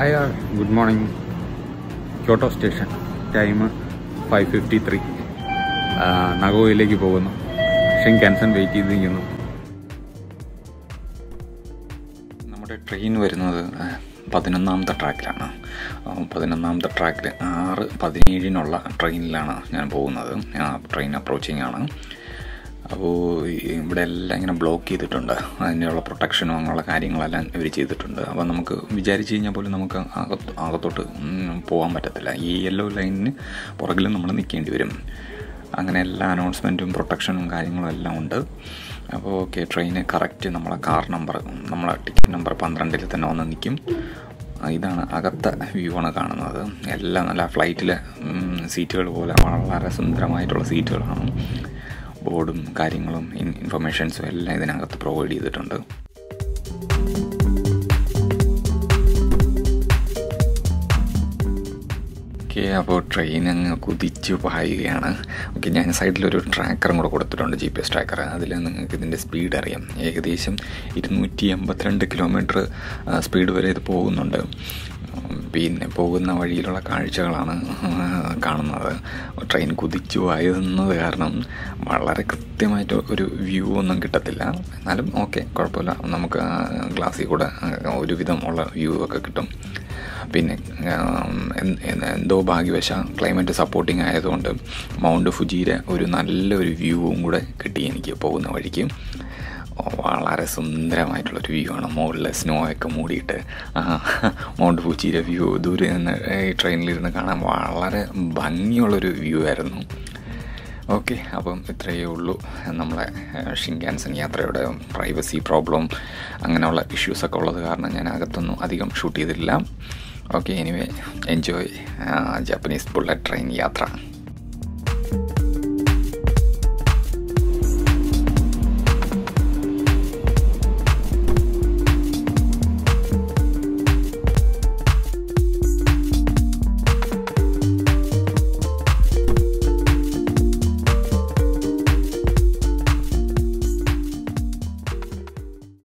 hi good morning Kyoto station time five fifty three നഗോയിലേക്ക് പോകുന്നു Shinkansen wait ചെയ്ത് നിൽക്കുന്നു നമ്മുടെ ട്രെയിൻ വരുന്നത് ആ, പതിനൊന്നാമത്തെ ട്രാക്കിലാണ് ആ, പതിനൊന്നാമത്തെ ട്രാക്കിൽ ആറ് പതിനേഴിനുള്ള ട്രെയിനിലാണ് ഞാൻ പോകുന്നത് ആ, ട്രെയിൻ അപ്രോച്ചിങ് ആണ് അപ്പോൾ ഇവിടെ എല്ലാം ഇങ്ങനെ ബ്ലോക്ക് ചെയ്തിട്ടുണ്ട് അതിനുള്ള പ്രൊട്ടക്ഷനും അങ്ങനെയുള്ള കാര്യങ്ങളെല്ലാം ഇവർ ചെയ്തിട്ടുണ്ട് അപ്പോൾ നമുക്ക് വിചാരിച്ച് കഴിഞ്ഞാൽ പോലും നമുക്ക് അകത്ത് അകത്തോട്ട് ഉം, പോകാൻ പറ്റത്തില്ല ഈ യെല്ലോ ലൈനിന് പുറകിലും നമ്മൾ നിൽക്കേണ്ടി വരും അങ്ങനെ എല്ലാ അനൗൺസ്മെൻറ്റും പ്രൊട്ടക്ഷനും കാര്യങ്ങളും എല്ലാം ഉണ്ട് അപ്പോൾ ഓക്കെ ട്രെയിന് കറക്റ്റ് നമ്മളെ കാർ നമ്പർ നമ്മളെ ടിക്കറ്റ് നമ്പർ പന്ത്രണ്ടിൽ തന്നെ വന്ന് നിൽക്കും ഇതാണ് അകത്തെ വ്യൂ ആണ് കാണുന്നത് എല്ലാം നല്ല ഫ്ലൈറ്റിലെ സീറ്റുകൾ പോലെ വളരെ സുന്ദരമായിട്ടുള്ള സീറ്റുകളാണ് ബോർഡും കാര്യങ്ങളും ഇൻ- ഇൻഫർമേഷൻസും എല്ലാം ഇതിനകത്ത് പ്രൊവൈഡ് ചെയ്തിട്ടുണ്ട് ഓക്കെ അപ്പോൾ ട്രെയിൻ അങ്ങ് കുതിച്ചു പായുകയാണ് ഓക്കെ ഞാൻ സൈഡിലൊരു ട്രാക്കറും കൂടെ കൊടുത്തിട്ടുണ്ട് ജി പി എസ് ട്രാക്കർ അതിൽ നിങ്ങൾക്ക് ഇതിൻ്റെ സ്പീഡ് അറിയാം ഏകദേശം ഇരുന്നൂറ്റി എൺപത്തിരണ്ട് കിലോമീറ്റർ സ്പീഡ് വരെ ഇത് പോകുന്നുണ്ട് ഉം, പിന്നെ പോകുന്ന വഴിയിലുള്ള കാഴ്ചകളാണ് കാണുന്നത് ട്രെയിൻ കുതിച്ചു ആയിരുന്നത് കാരണം വളരെ കൃത്യമായിട്ട് ഒരു വ്യൂ ഒന്നും കിട്ടത്തില്ല എന്നാലും ഓക്കെ കുഴപ്പമില്ല നമുക്ക് ഗ്ലാസ്സിൽ കൂടെ ആ, ഒരുവിധം ഉള്ള വ്യൂ ഒക്കെ കിട്ടും പിന്നെ ആം, എന്ത്- എന്ത്- എന്തോ ഭാഗ്യവശ ക്ലൈമറ്റ് സപ്പോർട്ടിങ് ആയതുകൊണ്ട് മൗണ്ട് ഫുജിയുടെ ഒരു നല്ലൊരു വ്യൂവും കൂടെ കിട്ടി എനിക്ക് പോകുന്ന വഴിക്ക് വളരെ സുന്ദരമായിട്ടുള്ളൊരു വ്യൂ ആണ് മുകളിൽ സ്നോ ഒക്കെ മൂടിയിട്ട് ആ, മൗണ്ട് ഫുജിയുടെ വ്യൂ ദൂരെ നിന്ന് ഈ ട്രെയിനിലിരുന്ന് കാണാൻ വളരെ ഭംഗിയുള്ളൊരു വ്യൂ ആയിരുന്നു ഓക്കെ അപ്പം ഇത്രയേ ഉള്ളൂ നമ്മളെ ഷിൻകാൻസൻ യാത്രയുടെ പ്രൈവസി പ്രോബ്ലം അങ്ങനെയുള്ള ഇഷ്യൂസൊക്കെ ഉള്ളത് കാരണം ഞാൻ അകത്തൊന്നും അധികം ഷൂട്ട് ചെയ്തിട്ടില്ല okay anyway enjoy Japanese bullet train യാത്ര